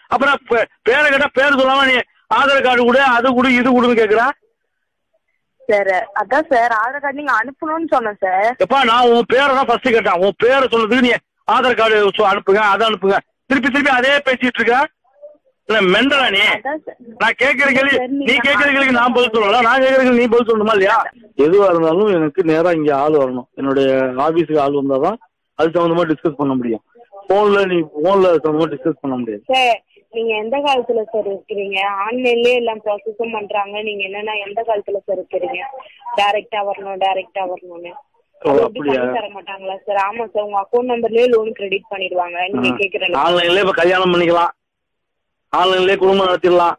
அப்புறம் பே- பேரை கேட்டா பேர் சொல்லாம நீ ஆதார் கார்டு கொடு அது கொடு இது கொடுன்னு கேக்குறா சார் அதான் சார் ஆதார் கார்டு நீங்க அனுப்பணும்னு சொன்னேன் சார் எப்பா நான் உன் பேரை தான் ஃபர்ஸ்ட் கேட்டேன் உன் பேரை சொன்னதுக்கு நீ ஆதார் கார்டு சொ- அனுப்புங்க அதை அனுப்புங்க திருப்பி திருப்பி அதே பேசிட்டு இருக்க இல்ல மெண்டலா நீ அதான் சார் நான் கேட்கிற கேள்வி சரி, நீங்க நீ கேட்கிற கேள்விக்கு நான் பதில் சொல்லல நான் கேட்கிற கேள்வி நீ பதில் சொல்லணுமா இல்லையா எதுவா இருந்தாலும் எனக்கு நேரா இங்க ஆள் வரணும் என்னுடைய ஆபீஸுக்கு ஆள் வந்தாதான் அது சம்பந்தமா டிஸ்கஸ் பண்ண முடியும் போன்ல நீ போன்ல சம்பந்தமா டிஸ்கஸ் பண்ண முடியாது சார் நீங்க எந்த காலத்துல சார் இருக்கிறீங்க ஆன்லைன்லயே எல்லாம் ப்ராசஸும் பண்றாங்க நீங்க என்னன்னா எந்த காலத்துல சார் இருக்கிறீங்க டைரக்டா வரணும் டைரக்டா வரணும்னு ஓ, அது எப்படி அப்படியா? பண்ணி தர மாட்டாங்களா சார் ஆமா சார் உங்க அக்கௌண்ட் நம்பர்லயே லோன் கிரெடிட் பண்ணிடுவாங்க நீங்க கேக்குற ஆன்லைன்லயே இப்ப கல்யாணம் பண்ணிக்கலாம் ஆன்லைன்லயே குடும்பம் நடத்திடலாம்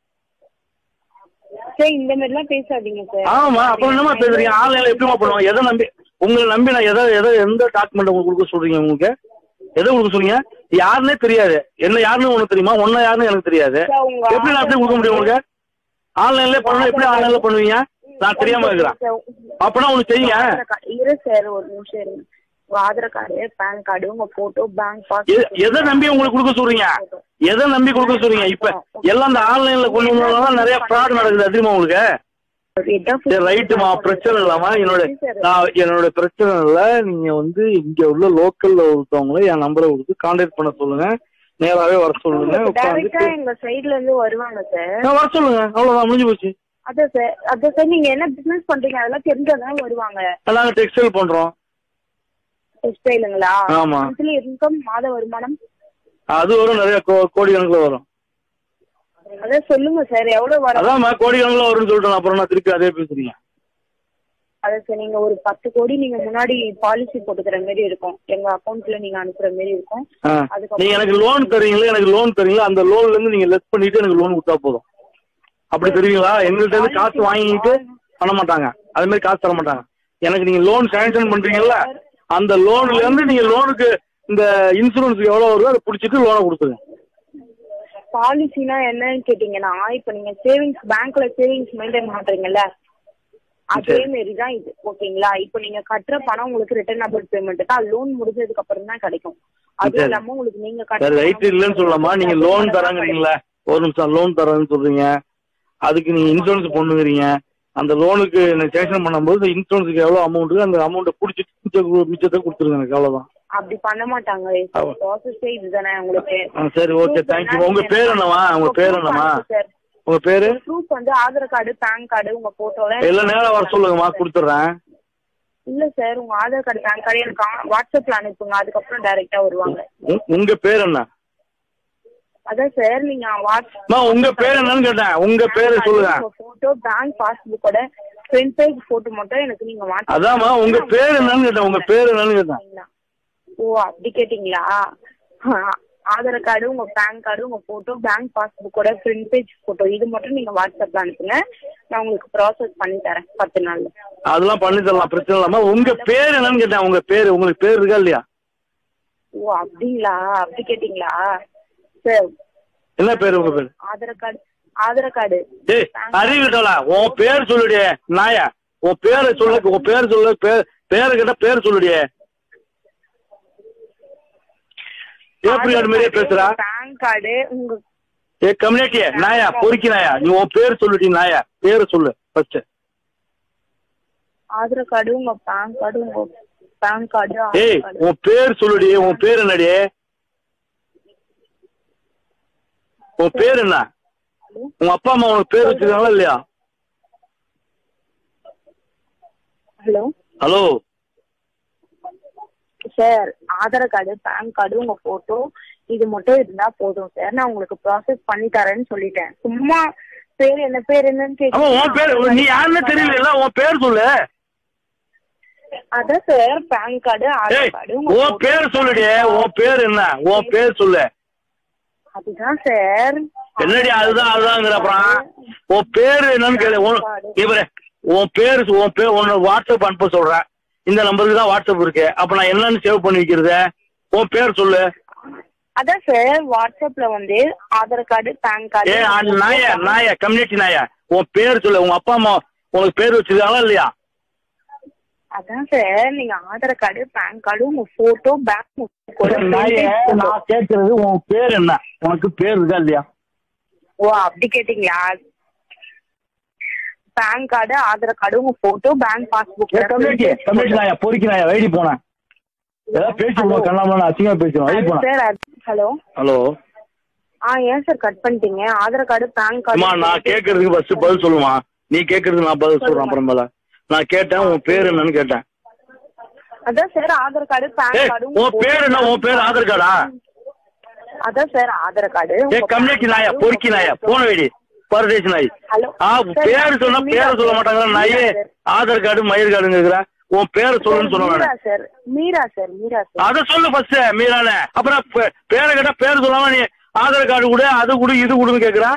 சார் இந்த மாதிரி எல்லாம் பேசாதீங்க சார் ஆமா அப்புறம் என்னமா பேசுறீங்க ஆன்லைன்ல எப்படிமா பண்ணுவோம் எதை நம்பி உங்களை நம்பி நான் எதை எதை எந்த டாக்குமெண்ட் உங்களுக்கு கொடுக்க சொல்றீங்க உங்களுக்கு எதை கொடுக்க சொல்றீங்க யாருன்னே தெரியாது என்ன யாருன்னு உனக்கு தெரியுமா ஒன்ன யாருன்னு எனக்கு தெரியாது சார், உங்க எப்படி நான் எப்படி கொடுக்க முடியும் உங்களுக்கு ஆன்லைன்ல பண்ணணும் எப்படி ஆன்லைன்ல பண்ணுவீங்க நான் தெரியாம இருக்கிறேன் சார், அப்பனா ஒண்ணு செய்யுங்க ஆதார் கார்டு இரு சார் ஒரு நிமிஷம் இருங்க உங்க ஆதார் கார்டு பேன் கார்டு உங்க போட்டோ பேங்க் பாஸ் எ- எதை நம்பி உங்களுக்கு கொடுக்க சொல்றீங்க எதை நம்பி கொடுக்க சொல்றீங்க இப்ப எல்லாம் இந்த ஆன்லைன்ல கொண்டு வந்ததுனால நிறைய ஃப்ராட் நடக்குது தெரியுமா உங்களுக்கு சரி ரைட்டுமா பிரச்சனை இல்லாம என்னோட நான் என்னோட பிரச்சனை இல்ல நீங்க வந்து இங்க உள்ள லோக்கல்ல ஒருத்தவங்கள என் நம்பரை கொடுத்து கான்டாக்ட் பண்ண சொல்லுங்க நேராவே வர சொல்லுங்க டைரக்டா உட்காந்து எங்க சைடுல இருந்து வருவாங்க சார் வர சொல்லுங்க அவ்வளவுதான் முடிஞ்சு போச்சு அதான் சார் அதான் சார் நீங்க என்ன பிசினஸ் பண்றீங்க அதெல்லாம் தெரிஞ்சாதான் வருவாங்க நாங்க டெக்ஸ்டைல் பண்றோம் டெக்ஸ்டைலுங்களா ஆமா. மந்த்லி இன்கம் மாத வருமானம் அது வரும் நிறைய கோ- கோடி கணக்குல வரும் அதான் சொல்லுங்க சார் எவ்வளவு வரும் அதான்மா கோடி கணக்குல வரும்னு சொல்லிட்டு அப்புறம் நான் திருப்பி அதே பேசுறீங்க அதான் சார் நீங்க ஒரு பத்து கோடி நீங்க முன்னாடி பாலிசி போட்டுக்கிற மாதிரி இருக்கும் எங்க அக்கௌண்ட்ல நீங்க அனுப்புற மாதிரி இருக்கும் ஆ. அதுக்கப்புறம் நீங்க எனக்கு லோன் தரீங்களா எனக்கு லோன் தரீங்களா அந்த லோன்ல இருந்து நீங்க லெஸ் பண்ணிட்டு எனக்கு லோன் கொடுத்தா போதும் அப்படி தெரியுங்களா எங்கள்கிட்ட இருந்து காசு வாங்கிட்டு பண்ண மாட்டாங்க அது மாதிரி காசு தர மாட்டாங்க எனக்கு நீங்க லோன் சாங்ஷன் பண்றீங்கல்ல அந்த லோன்ல இருந்து நீங்க லோனுக்கு இந்த இன்சூரன்ஸ்க்கு எவ்வளவு வருதோ அதை பிடிச்சிட்டு லோனை கொடுத்துருங்க பாலிசினா என்னன்னு கேட்டீங்கன்னா இப்ப நீங்க சேவிங்ஸ் பேங்க்ல சேவிங்ஸ் மெயின்டைன் பண்றீங்கல்ல அதே மாரி தான் இது ஓகேங்களா இப்போ நீங்க கட்டுற பணம் உங்களுக்கு ரிட்டர்ன் அபவுட் பேமெண்ட் தான் லோன் முடிஞ்சதுக்கு அப்புறம் தான் கிடைக்கும் அது சரி. இல்லாம உங்களுக்கு நீங்க சரி கட்டுற ரைட் பணம் இல்லைன்னு சொல்லலாமா நீங்க லோன் தராங்கிறீங்களா ஒரு நிமிஷம் லோன் தரேன்னு சொல்றீங்க அதுக்கு நீங்க இன்சூரன்ஸ் பண்ணுங்கிறீங்க அந்த லோனுக்கு சேங்ஷன் பண்ணும்போது இன்சூரன்ஸுக்கு எவ்வளவு அமௌண்ட் அந்த அமௌண்ட்டை பிடிச்சிட்டு மிச்ச- மிச்சத்தை கொடுத்துருங்க எனக்கு அவ்வளவுதான் அப்படி பண்ண மாட்டாங்க ஆமா. ப்ராசஸே இதுதானே உங்களுக்கு ஆ, சரி ஓகே தேங்க்யூ உங்க பேர் என்னவா உங்க பேர் என்னமா சார் உங்க பேரு ப்ரூஃப் வந்து ஆதார் கார்டு பேன் கார்டு உங்க போட்டோல எல்லாம் நேரம் வர சொல்லுங்கம்மா கொடுத்துட்றேன் இல்ல சார் உங்க ஆதார் கார்டு பேன் கார்டு எனக்கு ஆ- வாட்ஸ்அப்ல அனுப்புங்க அதுக்கப்புறம் டைரக்டா வருவாங்க உ- உங்க பேர் என்ன அதான் சார் நீங்க வாட்ஸ்அப் அம்மா உங்க பேர் என்னன்னு கேட்டேன் உங்க பேரு சொல்லுங்க போட்டோ பேங்க் பாஸ்புக்கோட ஃப்ரண்ட் பேஜ் போட்டோ மட்டும் எனக்கு நீங்க வாட்ஸ்அப் அதாம்மா உங்க பேர் என்னன்னு கேட்டேன் உங்க பேர் என்னன்னு கேட்டேன் பண்ணீங்களா? ஓ அப்படி கேட்டீங்களா ஆ, ஆதார் கார்டு உங்க பேன் கார்டு உங்க போட்டோ பேங்க் பாஸ்புக்கோட ஃப்ரண்ட் பேஜ் போட்டோ இது மட்டும் நீங்க வாட்ஸ்அப்ல அனுப்புங்க நான் உங்களுக்கு ப்ராசஸ் பண்ணி தரேன் பத்து நாள்ல அதெல்லாம் பண்ணி தரலாம் பிரச்சனை இல்லாம உங்க பேர் என்னன்னு கேட்டேன் உங்க பேரு உங்களுக்கு பேர் இருக்கா இல்லையா ஓ அப்படிங்களா அப்படி கேட்டீங்களா சார் என்ன பேரு உங்க பேரு ஆதார் கார்டு ஆதார் கார்டு டேய் அறிவிட்டல உன் பேர் சொல்லுடியே நாயா உன் பேரை சொல்லு உன் பேர் சொல்லு பேர் பேரை கேட்டா பேர் சொல்லுடியே ஏப்ரி கார்டு மாதிரியே பேசுறா பேன் கார்டு உங்க ஏ கம்யூனிட்டியே நாயா பொறுக்கி நாயா நீ உன் பேர் சொல்லுடி நாயா பேரை சொல்லு ஃபர்ஸ்ட் ஆதார் கார்டு உங்க பேன் கார்டு உங்க பேன் கார்டு ஏய் ஆதார் கார்டு உன் பேர் சொல்லுடி உன் பேர் என்னடி உன் பேர் என்ன உங்க அப்பா அம்மா உனக்கு பேர் வச்சிருக்காங்களா இல்லையா hello hello sir Aadhaar card PAN card உங்க போட்டோ இது மட்டும் இருந்தா போதும் சார் நான் உங்களுக்கு ப்ராசஸ் பண்ணி தரேன்னு சொல்லிட்டேன் சும்மா பேர் என்ன பேர் என்னன்னு ஆமா உன் பேர் நீ கேட்டீங்கன்னா யாருன்னு தெரியல உன் பேர் சொல்லு அதான் சார் பேன் கார்டு ஏய் ஆதார் கார்டு உங்க உன் photo. பேர் சொல்லுடி உன் பேர் என்ன உன் பேர் சொல்லு அதுதான் சார் என்னடி அதுதான் அதுதாங்கிற அப்புறம் உன் பேர் என்னன்னு கேளு உன் இவரு உன் பேர் உன் பேர் உன்னை வாட்ஸ்அப் அனுப்ப சொல்றேன் இந்த நம்பருக்கு தான் வாட்ஸ்அப் இருக்கு அப்ப நான் என்னன்னு சேவ் பண்ணி வைக்கிறது உன் பேர் சொல்லு அதான் சார் வாட்ஸ்அப்ல வந்து ஆதார் கார்டு பேன் கார்டு ஏ அந்த நாய நாய கம்யூனிட்டி நாய உன் பேர் சொல்லு உங்க அப்பா அம்மா உனக்கு பேர் வச்சிருக்காங்களா இல்லையா அதான் சார் நீங்க ஆதார் கார்டு பேன் கார்டு உங்க போட்டோ பேங்க் நாயே, நான் கேட்கறது உன் பேர் என்ன உனக்கு பேர் இருக்கா இல்லையா ஓ அப்படி கேட்டீங்களா பேன் கார்டு ஆதார் கார்டு உங்க போட்டோ பேங்க் பாஸ்புக் ஏ கம்யூனிட்டி கம்யூனிட்டி நாயா பொறிக்கு நாயா வைடி போனேன் ஏதாவது பேசி போனோம் கண்ணாமலாம் அசிங்கமா பேசுவோம் வைடி போனேன் சார் ஹலோ ஹலோ ஆ ஏன் சார் கட் பண்ணிட்டீங்க ஆதார் கார்டு பேன் அம்மா கார்டு நான் கேட்கறதுக்கு ஃபர்ஸ்ட் பதில் சொல்லுமா நீ கேட்கறதுக்கு நான் பதில் சொல்றேன் அப்புறமேல நான் கேட்டேன் உன் பேர் என்னன்னு கேட்டேன் அதான் சார் ஆதார் கார்டு பேன் ஏய் கார்டு உன் பேர் என்ன உன் பேர் ஆதார் கார்டா அதான் சார் ஆதார் கார்டு ஏ கம்யூனிட்டி நாயா பொறுக்கி நாயா போன வைடி பரதேசி நாய் ஹலோ ஆ பேர் சொன்னா பேரை சொல்ல மாட்டாங்களா நாயே ஆதார் கார்டு மயிர் கார்டுங்கிற உன் பேரை சொல்லுன்னு சொன்ன மீரா வேணாம் sir Meera sir Meera sir அத சொல்லு ஃபர்ஸ்ட் மீரான அப்புறம் பே- பேரை கேட்டா பேர் சொல்லாம நீ ஆதார் கார்டு கொடு அது கொடு இது கொடுன்னு கேக்குறா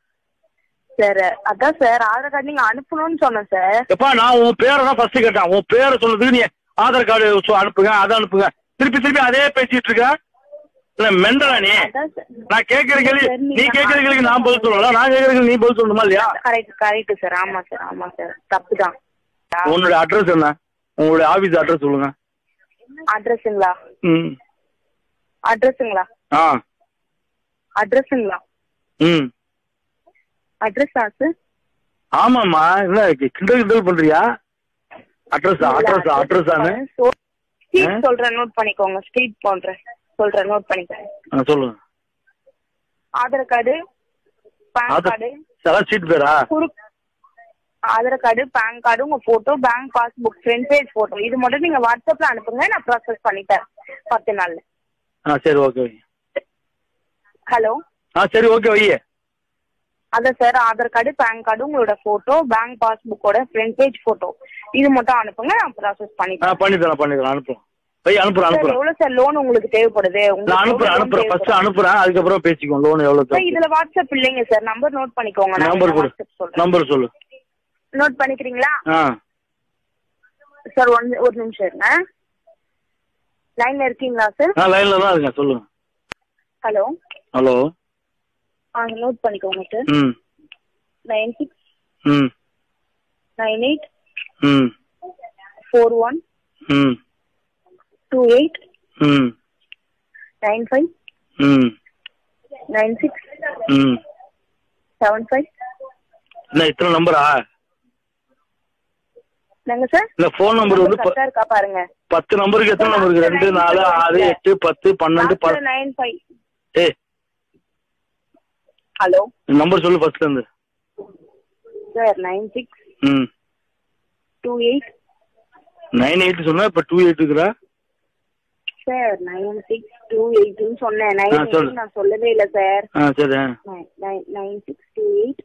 சார் அதான் சார் ஆதார் கார்டு நீங்க அனுப்பணும்னு சொன்னேன் சார் எப்பா நான் உன் பேரை தான் ஃபர்ஸ்ட் கேட்டேன் உன் பேரை சொன்னதுக்கு நீ ஆதார் கார்டு சொ- அனுப்புங்க அதை அனுப்புங்க திருப்பி திருப்பி அதே பேசிட்டு இருக்க இல்ல மெண்டலா நீ அதான் சார் நான் கேட்கற கேள்வி சார், நீங்க நீ கேட்கற கேள்விக்கு நான் பதில் சொல்லலாம் நான் கேட்கற கேள்வி நீ பதில் சொல்லணுமா இல்லையா கரெக்ட் கரெக்ட் சார் ஆமா சார் ஆமா சார் தப்பு தான் உன்னோட அட்ரஸ் என்ன உங்களுடைய ஆபீஸ் அட்ரஸ் சொல்லுங்க அட்ரஸுங்களா ம் அட்ரஸுங்களா ஆ அட்ரஸுங்களா ம் அட்ரஸா சார் ஆமாம்மா என்ன கிண்டல் கிண்டல் பண்றியா அட்ரஸ் அட்ரஸ் அட்ரஸானு ஸ்ட்ரீட் சொல்றேன் நோட் பண்ணிக்கோங்க ஸ்ட்ரீட் போன்றேன் சொல்றேன் நோட் பண்ணிக்கோங்க ஆ சொல்லுங்க Aadhaar card PAN Aadhaar card அதான் சீட் பேரா குரு ஆதார் கார்டு பேன் கார்டு உங்க photo bank passbook front page photo இது மட்டும் நீங்க வாட்ஸ்அப்ல அனுப்புங்க நான் ப்ராசஸ் பண்ணிட்டேன் பத்து நாள்ல ஆ சரி ஓகே வை ஹலோ ஆ சரி ஓகே வை அதான் sir Aadhaar card PAN card உங்களோட போட்டோ பேங்க் பாஸ்புக்கோட ஃப்ரண்ட் பேஜ் போட்டோ இது மட்டும் அனுப்புங்க நான் ப்ராசஸ் ஆ பண்ணிட்டேன் பண்ணி தரேன் பண்ணி தரேன் அனுப்புறேன் வை அனுப்புறேன் சார் அனுப்புறேன் எவ்வளவு சார் லோன் உங்களுக்கு தேவைப்படுது நான் உங்களுக்கு அனுப்புறேன் எவ்வளவு loan அனுப்புறேன் ஃபர்ஸ்ட் தேவைப்படுது? அனுப்புறேன் அதுக்கப்புறம் பேசிக்குவோம் லோன் எவ்வளோ சார் இதுல வாட்ஸ்அப் இல்லைங்க சார் நம்பர் நோட் பண்ணிக்கோங்க நான் நம்பர் கொடு வாட்ஸ்அப் சொல்றேன் நம்பர் சொல்லு நோட் பண்ணிக்கிறீங்களா ஆ சார் ஒன் ஒரு நிமிஷம் இருங்க லைன்ல இருக்கீங்களா சார் நான் லைன்ல தான் இருக்கேன் சொல்லுங்க ஹலோ ஹலோ ஆ நோட் பண்ணிக்கோங்க சார் ம் நைன் சிக்ஸ் ம் நைன் எயிட் ம் ஃபோர் ஒன் ம் டூ எயிட் ம் நைன் ஃபைவ் ம் நைன் சிக்ஸ் ம் செவன் ஃபைவ் என்ன இத்தனை நம்பரா என்னங்க சார் இந்த ஃபோன் நம்பர் வந்து ப- கரெக்டா இருக்கா பாருங்க பத்து நம்பருக்கு எத்தனை நம்பர் இருக்கு ரெண்டு நாலு ஆறு எட்டு பத்து பன்னெண்டு ப நைன் ஃபைவ் ஏய் ஹலோ நம்பர் சொல்லு ஃபர்ஸ்ட்ல இருந்து சார் நைன் சிக்ஸ் ம் டூ எயிட் நைன் எயிட் சொன்னா இப்ப டூ எயிட் இருக்கிறா சார் நைன் சிக்ஸ் டூ எயிட்னு சொன்னேன் நைன் ஆ, சொல்லு. நான் சொல்லவே இல்லை சார் ஆ சரி ஆ. நைன் சிக்ஸ் டூ எயிட்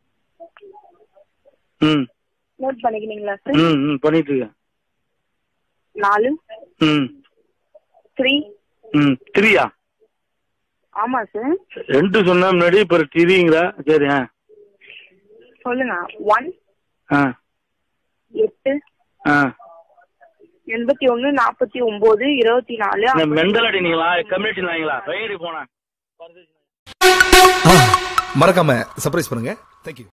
ம் நோட் பண்ணிக்கிறீங்களா சார் ம் ம் பண்ணிட்டு இருக்கேன் நாலு ம் த்ரீ ம் த்ரீயா ஆமா சார் ரெண்டு சொன்ன முன்னாடி இப்ப த்ரீங்களா சரி ஆ சொல்லுங்க ஒன் ஆ எட்டு ஆ எண்பத்தி ஒண்ணு நாற்பத்தி ஒன்பது இருபத்தி நாலு இந்த மெண்டல் அடினீங்களா கம்யூனிட்டி நாய்ங்களா ரைடு போனேன் மறக்காம சர்ப்ரைஸ் பண்ணுங்க தேங்க்யூ